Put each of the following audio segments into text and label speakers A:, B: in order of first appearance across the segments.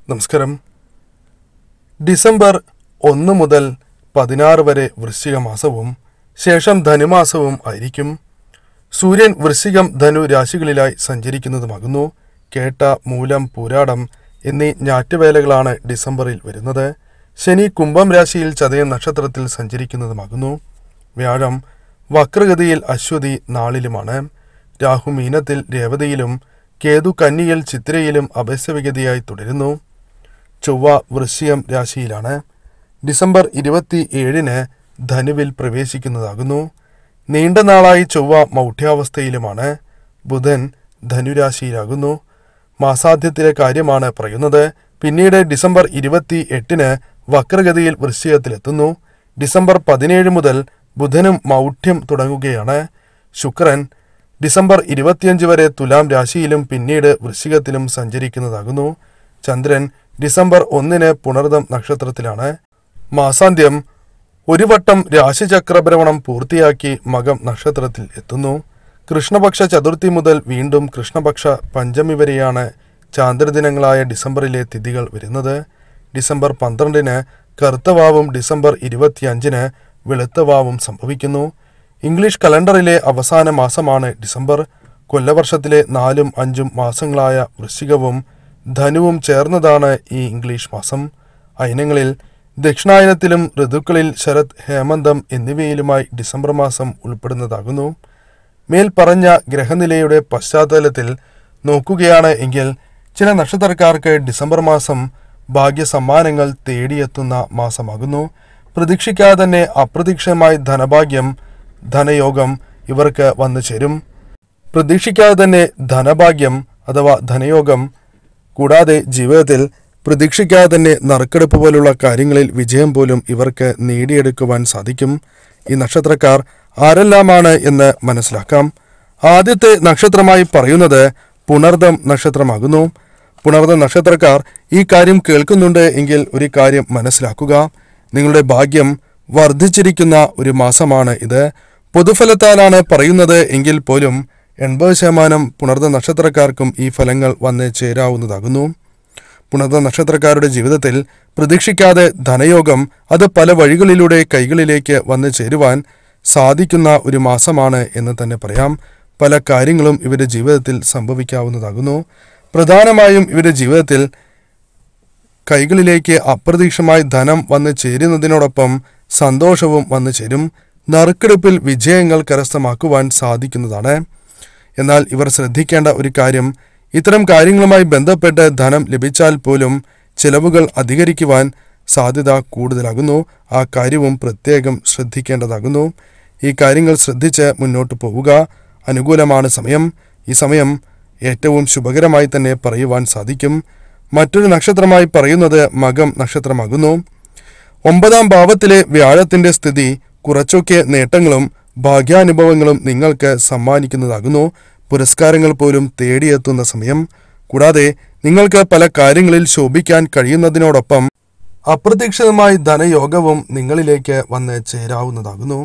A: നമസ്കാരം ഡിസംബർ ഒന്ന് മുതൽ പതിനാറ് വരെ വൃശ്ചിക മാസവും ശേഷം ധനുമാസവും ആയിരിക്കും സൂര്യൻ വൃശ്ചികം ധനു രാശികളിലായി സഞ്ചരിക്കുന്നതുമാകുന്നു കേട്ട മൂലം പൂരാടം എന്നീ ഞാറ്റുവേലകളാണ് ഡിസംബറിൽ വരുന്നത് ശനി കുംഭം രാശിയിൽ ചതയം നക്ഷത്രത്തിൽ സഞ്ചരിക്കുന്നതുമാകുന്നു വ്യാഴം വക്രഗതിയിൽ അശ്വതി നാളിലുമാണ് രാഹു മീനത്തിൽ രേവതിയിലും കേതു കന്നിയിൽ ചിത്രയിലും അപസ്യവിഗതിയായി തുടരുന്നു ചൊവ്വ വൃശ്ചികം രാശിയിലാണ് ഡിസംബർ ഇരുപത്തി ഏഴിന് ധനുവിൽ പ്രവേശിക്കുന്നതാകുന്നു നീണ്ട നാളായി ചൊവ്വ മൗഢ്യാവസ്ഥയിലുമാണ് ബുധൻ ധനുരാശിയിലാകുന്നു മാസാദ്യത്തിലെ കാര്യമാണ് പറയുന്നത് പിന്നീട് ഡിസംബർ ഇരുപത്തി എട്ടിന് വക്രഗതിയിൽ വൃശ്ചികത്തിലെത്തുന്നു ഡിസംബർ പതിനേഴ് മുതൽ ബുധനും മൗഢ്യം തുടങ്ങുകയാണ് ശുക്രൻ ഡിസംബർ ഇരുപത്തിയഞ്ച് വരെ തുലാം രാശിയിലും പിന്നീട് വൃശ്ചികത്തിലും സഞ്ചരിക്കുന്നതാകുന്നു ചന്ദ്രൻ ഡിസംബർ ഒന്നിന് പുണർദം നക്ഷത്രത്തിലാണ് മാസാന്ത്യം ഒരു വട്ടം രാശിചക്രഭ്രമണം പൂർത്തിയാക്കി മകം നക്ഷത്രത്തിൽ എത്തുന്നു കൃഷ്ണപക്ഷ ചതുർത്ഥി മുതൽ വീണ്ടും കൃഷ്ണപക്ഷ പഞ്ചമി വരെയാണ് ചാന്ദ്രദിനങ്ങളായ ഡിസംബറിലെ തിഥികൾ വരുന്നത് ഡിസംബർ പന്ത്രണ്ടിന് കറുത്തവാവും ഡിസംബർ ഇരുപത്തിയഞ്ചിന് വെളുത്തവാവും സംഭവിക്കുന്നു ഇംഗ്ലീഷ് കലണ്ടറിലെ അവസാന മാസമാണ് ഡിസംബർ കൊല്ലവർഷത്തിലെ നാലും അഞ്ചും മാസങ്ങളായ വൃശ്ചികവും ധനുവും ചേർന്നതാണ് ഈ ഇംഗ്ലീഷ് മാസം അയനങ്ങളിൽ ദക്ഷിണായനത്തിലും ഋതുക്കളിൽ ശരത് ഹേമന്തം എന്നിവയിലുമായി ഡിസംബർ മാസം ഉൾപ്പെടുന്നതാകുന്നു മേൽപ്പറഞ്ഞ ഗ്രഹനിലയുടെ പശ്ചാത്തലത്തിൽ നോക്കുകയാണ് എങ്കിൽ ചില നക്ഷത്രക്കാർക്ക് ഡിസംബർ മാസം ഭാഗ്യസമ്മാനങ്ങൾ തേടിയെത്തുന്ന മാസമാകുന്നു പ്രതീക്ഷിക്കാതെ തന്നെ അപ്രതീക്ഷിതമായി ധനഭാഗ്യം ധനയോഗം ഇവർക്ക് വന്നു ചേരും പ്രതീക്ഷിക്കാതെ തന്നെ ധനഭാഗ്യം അഥവാ ധനയോഗം കൂടാതെ ജീവിതത്തിൽ പ്രതീക്ഷിക്കാതെ തന്നെ നറുക്കെടുപ്പ് പോലുള്ള കാര്യങ്ങളിൽ വിജയം പോലും ഇവർക്ക് നേടിയെടുക്കുവാൻ സാധിക്കും ഈ നക്ഷത്രക്കാർ ആരെല്ലാമാണ് എന്ന് മനസ്സിലാക്കാം ആദ്യത്തെ നക്ഷത്രമായി പറയുന്നത് പുണർദം നക്ഷത്രമാകുന്നു പുണർദം നക്ഷത്രക്കാർ ഈ കാര്യം കേൾക്കുന്നുണ്ട് എങ്കിൽ ഒരു കാര്യം മനസ്സിലാക്കുക നിങ്ങളുടെ ഭാഗ്യം വർദ്ധിച്ചിരിക്കുന്ന ഒരു മാസമാണ് ഇത് പൊതുഫലത്താലാണ് പറയുന്നത് എങ്കിൽ പോലും എൺപത് ശതമാനം പുണർദ നക്ഷത്രക്കാർക്കും ഈ ഫലങ്ങൾ വന്ന് ചേരാവുന്നതാകുന്നു പുണർദ നക്ഷത്രക്കാരുടെ ജീവിതത്തിൽ പ്രതീക്ഷിക്കാതെ ധനയോഗം അത് പല വഴികളിലൂടെ കൈകളിലേക്ക് വന്നു ചേരുവാൻ സാധിക്കുന്ന ഒരു മാസമാണ് എന്ന് തന്നെ പറയാം പല കാര്യങ്ങളും ഇവരുടെ ജീവിതത്തിൽ സംഭവിക്കാവുന്നതാകുന്നു പ്രധാനമായും ഇവരുടെ ജീവിതത്തിൽ കൈകളിലേക്ക് അപ്രതീക്ഷിതമായി ധനം വന്നു ചേരുന്നതിനോടൊപ്പം സന്തോഷവും വന്നു ചേരും നറുക്കെടുപ്പിൽ വിജയങ്ങൾ കരസ്ഥമാക്കുവാൻ സാധിക്കുന്നതാണ് എന്നാൽ ഇവർ ശ്രദ്ധിക്കേണ്ട ഒരു കാര്യം ഇത്തരം കാര്യങ്ങളുമായി ബന്ധപ്പെട്ട് ധനം ലഭിച്ചാൽ പോലും ചിലവുകൾ അധികരിക്കുവാൻ സാധ്യത കൂടുതലാകുന്നു ആ കാര്യവും പ്രത്യേകം ശ്രദ്ധിക്കേണ്ടതാകുന്നു ഈ കാര്യങ്ങൾ ശ്രദ്ധിച്ച് മുന്നോട്ട് പോവുക അനുകൂലമാണ് സമയം ഈ സമയം ഏറ്റവും ശുഭകരമായി തന്നെ പറയുവാൻ സാധിക്കും മറ്റൊരു നക്ഷത്രമായി പറയുന്നത് മകം നക്ഷത്രമാകുന്നു ഒമ്പതാം ഭാവത്തിലെ വ്യാഴത്തിന്റെ സ്ഥിതി കുറച്ചൊക്കെ നേട്ടങ്ങളും ഭാഗ്യാനുഭവങ്ങളും നിങ്ങൾക്ക് സമ്മാനിക്കുന്നതാകുന്നു പുരസ്കാരങ്ങൾ പോലും തേടിയെത്തുന്ന സമയം കൂടാതെ നിങ്ങൾക്ക് പല കാര്യങ്ങളിൽ ശോഭിക്കാൻ കഴിയുന്നതിനോടൊപ്പം അപ്രതീക്ഷിതമായി ധനയോഗവും നിങ്ങളിലേക്ക് വന്ന് ചേരാവുന്നതാകുന്നു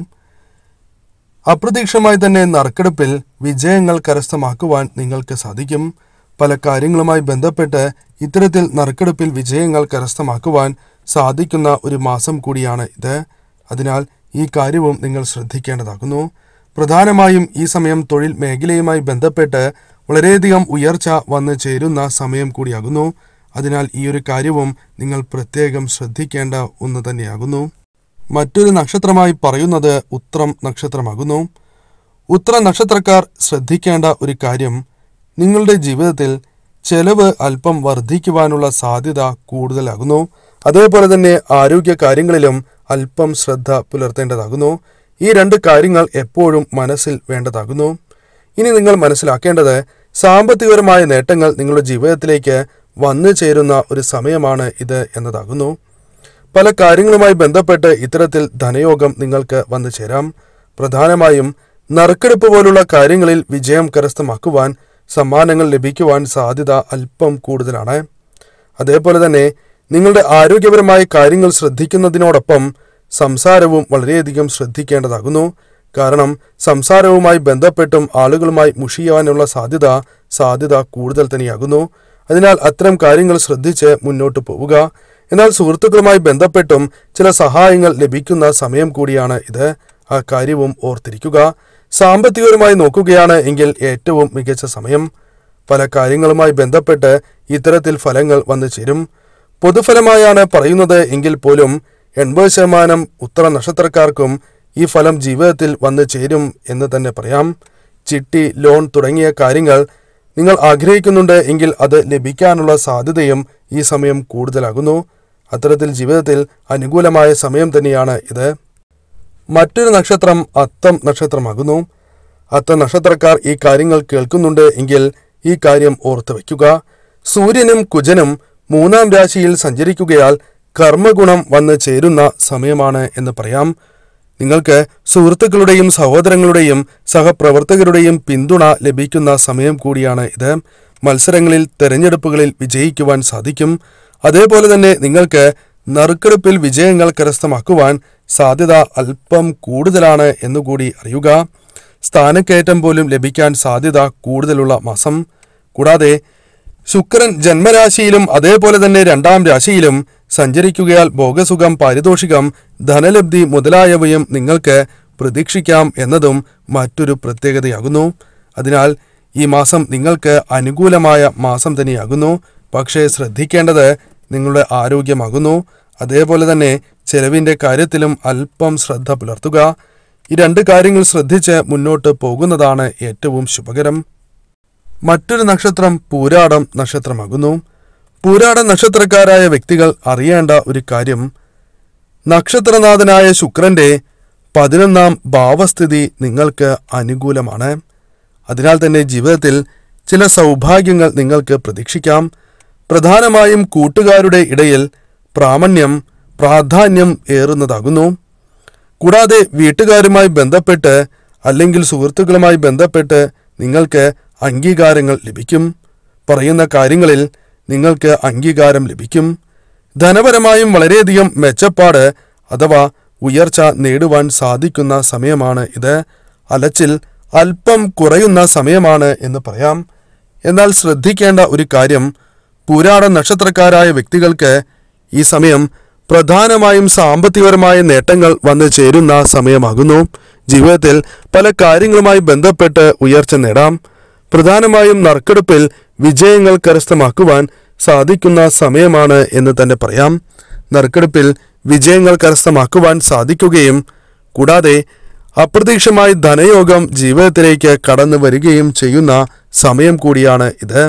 A: അപ്രതീക്ഷിതമായി തന്നെ നറുക്കെടുപ്പിൽ വിജയങ്ങൾ കരസ്ഥമാക്കുവാൻ നിങ്ങൾക്ക് സാധിക്കും പല കാര്യങ്ങളുമായി ബന്ധപ്പെട്ട് ഇത്തരത്തിൽ നറുക്കെടുപ്പിൽ വിജയങ്ങൾ കരസ്ഥമാക്കുവാൻ സാധിക്കുന്ന ഒരു മാസം കൂടിയാണ് ഇത് അതിനാൽ ഈ കാര്യവും നിങ്ങൾ ശ്രദ്ധിക്കേണ്ടതാകുന്നു പ്രധാനമായും ഈ സമയം തൊഴിൽ മേഖലയുമായി ബന്ധപ്പെട്ട് വളരെയധികം ഉയർച്ച വന്നു ചേരുന്ന സമയം കൂടിയാകുന്നു അതിനാൽ ഈ ഒരു കാര്യവും നിങ്ങൾ പ്രത്യേകം ശ്രദ്ധിക്കേണ്ട ഒന്ന് തന്നെയാകുന്നു മറ്റൊരു നക്ഷത്രമായി പറയുന്നത് ഉത്രം നക്ഷത്രമാകുന്നു ഉത്ര നക്ഷത്രക്കാർ ശ്രദ്ധിക്കേണ്ട ഒരു കാര്യം നിങ്ങളുടെ ജീവിതത്തിൽ ചെലവ് അല്പം വർദ്ധിക്കുവാനുള്ള സാധ്യത കൂടുതലാകുന്നു അതേപോലെ തന്നെ ആരോഗ്യ കാര്യങ്ങളിലും അല്പം ശ്രദ്ധ പുലർത്തേണ്ടതാകുന്നു ഈ രണ്ട് കാര്യങ്ങൾ എപ്പോഴും മനസ്സിൽ വേണ്ടതാകുന്നു ഇനി നിങ്ങൾ മനസ്സിലാക്കേണ്ടത് സാമ്പത്തികപരമായ നേട്ടങ്ങൾ നിങ്ങളുടെ ജീവിതത്തിലേക്ക് വന്നു ചേരുന്ന ഒരു സമയമാണ് ഇത് എന്നതാകുന്നു പല കാര്യങ്ങളുമായി ബന്ധപ്പെട്ട് ഇത്തരത്തിൽ ധനയോഗം നിങ്ങൾക്ക് വന്നു ചേരാം പ്രധാനമായും നറുക്കെടുപ്പ് പോലുള്ള കാര്യങ്ങളിൽ വിജയം കരസ്ഥമാക്കുവാൻ സമ്മാനങ്ങൾ ലഭിക്കുവാൻ സാധ്യത അല്പം കൂടുതലാണ് അതേപോലെ തന്നെ നിങ്ങളുടെ ആരോഗ്യപരമായ കാര്യങ്ങൾ ശ്രദ്ധിക്കുന്നതിനോടൊപ്പം സംസാരവും വളരെയധികം ശ്രദ്ധിക്കേണ്ടതാകുന്നു കാരണം സംസാരവുമായി ബന്ധപ്പെട്ടും ആളുകളുമായി മുഷിയാനുള്ള സാധ്യത സാധ്യത കൂടുതൽ തന്നെയാകുന്നു അതിനാൽ അത്തരം കാര്യങ്ങൾ ശ്രദ്ധിച്ച് മുന്നോട്ട് പോവുക എന്നാൽ സുഹൃത്തുക്കളുമായി ബന്ധപ്പെട്ടും ചില സഹായങ്ങൾ ലഭിക്കുന്ന സമയം കൂടിയാണ് ഇത് ആ കാര്യവും ഓർത്തിരിക്കുക സാമ്പത്തികപരമായി നോക്കുകയാണ് എങ്കിൽ ഏറ്റവും മികച്ച സമയം പല കാര്യങ്ങളുമായി ബന്ധപ്പെട്ട് ഇത്തരത്തിൽ ഫലങ്ങൾ വന്നു ചേരും പൊതുഫലമായാണ് പറയുന്നത് എങ്കിൽ പോലും എൺപത് ശതമാനം ഉത്തര നക്ഷത്രക്കാർക്കും ഈ ഫലം ജീവിതത്തിൽ വന്നു ചേരും എന്ന് തന്നെ പറയാം ചിട്ടി ലോൺ തുടങ്ങിയ കാര്യങ്ങൾ നിങ്ങൾ ആഗ്രഹിക്കുന്നുണ്ട് എങ്കിൽ അത് ലഭിക്കാനുള്ള സാധ്യതയും ഈ സമയം കൂടുതലാകുന്നു അത്തരത്തിൽ ജീവിതത്തിൽ അനുകൂലമായ സമയം തന്നെയാണ് ഇത് മറ്റൊരു നക്ഷത്രം അത്തം നക്ഷത്രമാകുന്നു അത്തം നക്ഷത്രക്കാർ ഈ കാര്യങ്ങൾ കേൾക്കുന്നുണ്ട് എങ്കിൽ ഈ കാര്യം ഓർത്തു വയ്ക്കുക സൂര്യനും കുജനും മൂന്നാം രാശിയിൽ സഞ്ചരിക്കുകയാൽ കർമ്മഗുണം വന്ന് ചേരുന്ന സമയമാണ് എന്ന് പറയാം നിങ്ങൾക്ക് സുഹൃത്തുക്കളുടെയും സഹോദരങ്ങളുടെയും സഹപ്രവർത്തകരുടെയും പിന്തുണ ലഭിക്കുന്ന സമയം കൂടിയാണ് ഇത് മത്സരങ്ങളിൽ തെരഞ്ഞെടുപ്പുകളിൽ വിജയിക്കുവാൻ സാധിക്കും അതേപോലെ തന്നെ നിങ്ങൾക്ക് നറുക്കെടുപ്പിൽ വിജയങ്ങൾ കരസ്ഥമാക്കുവാൻ സാധ്യത അല്പം കൂടുതലാണ് എന്നുകൂടി അറിയുക സ്ഥാനക്കയറ്റം പോലും ലഭിക്കാൻ സാധ്യത കൂടുതലുള്ള മാസം കൂടാതെ ശുക്രൻ ജന്മരാശിയിലും അതേപോലെ തന്നെ രണ്ടാം രാശിയിലും സഞ്ചരിക്കുകയാൽ ഭോഗസുഖം പാരിതോഷികം ധനലബ്ധി മുതലായവയും നിങ്ങൾക്ക് പ്രതീക്ഷിക്കാം എന്നതും മറ്റൊരു പ്രത്യേകതയാകുന്നു അതിനാൽ ഈ മാസം നിങ്ങൾക്ക് അനുകൂലമായ മാസം തന്നെയാകുന്നു പക്ഷേ ശ്രദ്ധിക്കേണ്ടത് നിങ്ങളുടെ ആരോഗ്യമാകുന്നു അതേപോലെ തന്നെ ചെലവിൻ്റെ കാര്യത്തിലും അല്പം ശ്രദ്ധ പുലർത്തുക ഈ രണ്ട് കാര്യങ്ങൾ ശ്രദ്ധിച്ച് മുന്നോട്ട് പോകുന്നതാണ് ഏറ്റവും ശുഭകരം മറ്റൊരു നക്ഷത്രം പൂരാടം നക്ഷത്രമാകുന്നു പൂരാടം നക്ഷത്രക്കാരായ വ്യക്തികൾ അറിയേണ്ട ഒരു കാര്യം നക്ഷത്രനാഥനായ ശുക്രന്റെ പതിനൊന്നാം ഭാവസ്ഥിതി നിങ്ങൾക്ക് അനുകൂലമാണ് അതിനാൽ തന്നെ ജീവിതത്തിൽ ചില സൗഭാഗ്യങ്ങൾ നിങ്ങൾക്ക് പ്രതീക്ഷിക്കാം പ്രധാനമായും കൂട്ടുകാരുടെ ഇടയിൽ പ്രാമണ്യം പ്രാധാന്യം ഏറുന്നതാകുന്നു കൂടാതെ വീട്ടുകാരുമായി ബന്ധപ്പെട്ട് അല്ലെങ്കിൽ സുഹൃത്തുക്കളുമായി ബന്ധപ്പെട്ട് നിങ്ങൾക്ക് അംഗീകാരങ്ങൾ ലഭിക്കും പറയുന്ന കാര്യങ്ങളിൽ നിങ്ങൾക്ക് അംഗീകാരം ലഭിക്കും ധനപരമായും വളരെയധികം മെച്ചപ്പാട് അഥവാ ഉയർച്ച നേടുവാൻ സാധിക്കുന്ന സമയമാണ് ഇത് അലച്ചിൽ അല്പം കുറയുന്ന സമയമാണ് എന്ന് പറയാം എന്നാൽ ശ്രദ്ധിക്കേണ്ട ഒരു കാര്യം പുരാട നക്ഷത്രക്കാരായ വ്യക്തികൾക്ക് ഈ സമയം പ്രധാനമായും സാമ്പത്തികപരമായ നേട്ടങ്ങൾ വന്നു ചേരുന്ന സമയമാകുന്നു ജീവിതത്തിൽ പല കാര്യങ്ങളുമായി ബന്ധപ്പെട്ട് ഉയർച്ച നേടാം പ്രധാനമായും നറുക്കെടുപ്പിൽ വിജയങ്ങൾ കരസ്ഥമാക്കുവാൻ സാധിക്കുന്ന സമയമാണ് എന്ന് തന്നെ പറയാം നറുക്കെടുപ്പിൽ വിജയങ്ങൾ കരസ്ഥമാക്കുവാൻ സാധിക്കുകയും കൂടാതെ അപ്രതീക്ഷമായി ധനയോഗം ജീവിതത്തിലേക്ക് കടന്നു വരികയും ചെയ്യുന്ന സമയം കൂടിയാണ് ഇത്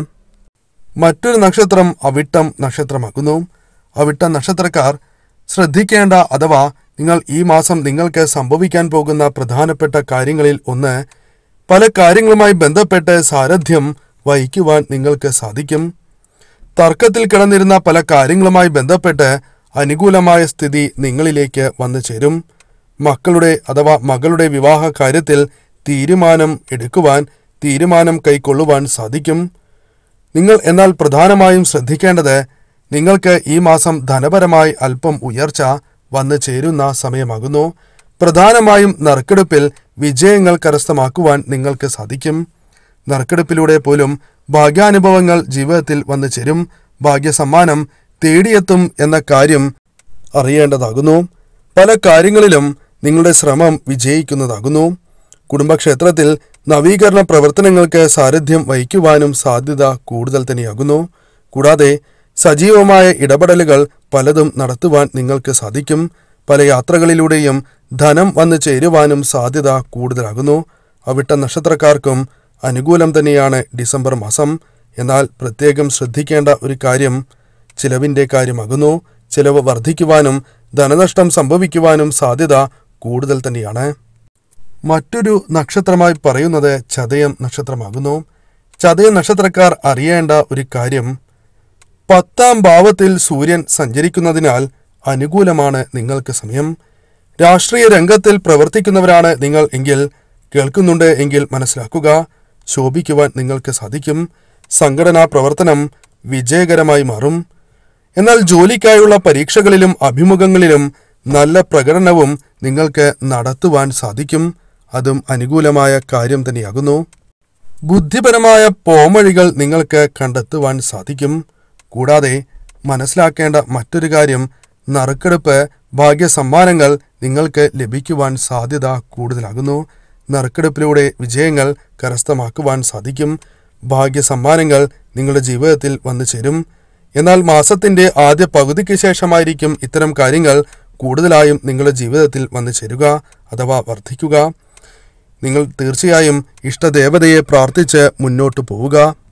A: മറ്റൊരു നക്ഷത്രം അവിട്ടം നക്ഷത്രമാകുന്നു അവിട്ടം നക്ഷത്രക്കാർ ശ്രദ്ധിക്കേണ്ട അഥവാ നിങ്ങൾ ഈ മാസം നിങ്ങൾക്ക് സംഭവിക്കാൻ പോകുന്ന പ്രധാനപ്പെട്ട കാര്യങ്ങളിൽ ഒന്ന് പല കാര്യങ്ങളുമായി ബന്ധപ്പെട്ട് സാരഥ്യം വഹിക്കുവാൻ നിങ്ങൾക്ക് സാധിക്കും തർക്കത്തിൽ കിടന്നിരുന്ന പല കാര്യങ്ങളുമായി ബന്ധപ്പെട്ട് അനുകൂലമായ സ്ഥിതി നിങ്ങളിലേക്ക് വന്നു ചേരും മക്കളുടെ അഥവാ മകളുടെ വിവാഹ കാര്യത്തിൽ തീരുമാനം എടുക്കുവാൻ തീരുമാനം കൈക്കൊള്ളുവാൻ സാധിക്കും നിങ്ങൾ എന്നാൽ പ്രധാനമായും ശ്രദ്ധിക്കേണ്ടത് നിങ്ങൾക്ക് ഈ മാസം ധനപരമായി അല്പം ഉയർച്ച വന്നു ചേരുന്ന സമയമാകുന്നു പ്രധാനമായും നറുക്കെടുപ്പിൽ വിജയങ്ങൾ കരസ്ഥമാക്കുവാൻ നിങ്ങൾക്ക് സാധിക്കും നറുക്കെടുപ്പിലൂടെ പോലും ഭാഗ്യാനുഭവങ്ങൾ ജീവിതത്തിൽ വന്നു ചേരും ഭാഗ്യസമ്മാനം തേടിയെത്തും എന്ന കാര്യം അറിയേണ്ടതാകുന്നു പല കാര്യങ്ങളിലും നിങ്ങളുടെ ശ്രമം വിജയിക്കുന്നതാകുന്നു കുടുംബക്ഷേത്രത്തിൽ നവീകരണ പ്രവർത്തനങ്ങൾക്ക് സാരഥ്യം വഹിക്കുവാനും സാധ്യത കൂടുതൽ തന്നെയാകുന്നു കൂടാതെ സജീവമായ ഇടപെടലുകൾ പലതും നടത്തുവാൻ നിങ്ങൾക്ക് സാധിക്കും പല യാത്രകളിലൂടെയും ധനം വന്നു ചേരുവാനും സാധ്യത കൂടുതലാകുന്നു അവിട്ട നക്ഷത്രക്കാർക്കും അനുകൂലം തന്നെയാണ് ഡിസംബർ മാസം എന്നാൽ പ്രത്യേകം ശ്രദ്ധിക്കേണ്ട ഒരു കാര്യം ചിലവിൻ്റെ കാര്യമാകുന്നു ചിലവ് വർദ്ധിക്കുവാനും ധനനഷ്ടം സംഭവിക്കുവാനും സാധ്യത കൂടുതൽ തന്നെയാണ് മറ്റൊരു നക്ഷത്രമായി പറയുന്നത് ചതയം നക്ഷത്രമാകുന്നു ചതയം നക്ഷത്രക്കാർ അറിയേണ്ട ഒരു കാര്യം പത്താം ഭാവത്തിൽ സൂര്യൻ സഞ്ചരിക്കുന്നതിനാൽ അനുകൂലമാണ് നിങ്ങൾക്ക് സമയം രാഷ്ട്രീയ രംഗത്തിൽ പ്രവർത്തിക്കുന്നവരാണ് നിങ്ങൾ എങ്കിൽ കേൾക്കുന്നുണ്ട് എങ്കിൽ മനസ്സിലാക്കുക ശോഭിക്കുവാൻ നിങ്ങൾക്ക് സാധിക്കും സംഘടനാ പ്രവർത്തനം വിജയകരമായി മാറും എന്നാൽ ജോലിക്കായുള്ള പരീക്ഷകളിലും അഭിമുഖങ്ങളിലും നല്ല പ്രകടനവും നിങ്ങൾക്ക് നടത്തുവാൻ സാധിക്കും അതും അനുകൂലമായ കാര്യം തന്നെയാകുന്നു ബുദ്ധിപരമായ പോംവഴികൾ നിങ്ങൾക്ക് കണ്ടെത്തുവാൻ സാധിക്കും കൂടാതെ മനസ്സിലാക്കേണ്ട മറ്റൊരു കാര്യം നറുക്കെടുപ്പ് ഭാഗ്യസമ്മാനങ്ങൾ നിങ്ങൾക്ക് ലഭിക്കുവാൻ സാധ്യത കൂടുതലാകുന്നു നറുക്കെടുപ്പിലൂടെ വിജയങ്ങൾ കരസ്ഥമാക്കുവാൻ സാധിക്കും ഭാഗ്യസമ്മാനങ്ങൾ നിങ്ങളുടെ ജീവിതത്തിൽ വന്നു ചേരും എന്നാൽ മാസത്തിന്റെ ആദ്യ പകുതിക്ക് ശേഷമായിരിക്കും ഇത്തരം കാര്യങ്ങൾ കൂടുതലായും നിങ്ങളുടെ ജീവിതത്തിൽ വന്നു ചേരുക അഥവാ വർദ്ധിക്കുക നിങ്ങൾ തീർച്ചയായും ഇഷ്ടദേവതയെ പ്രാർത്ഥിച്ച് മുന്നോട്ടു പോവുക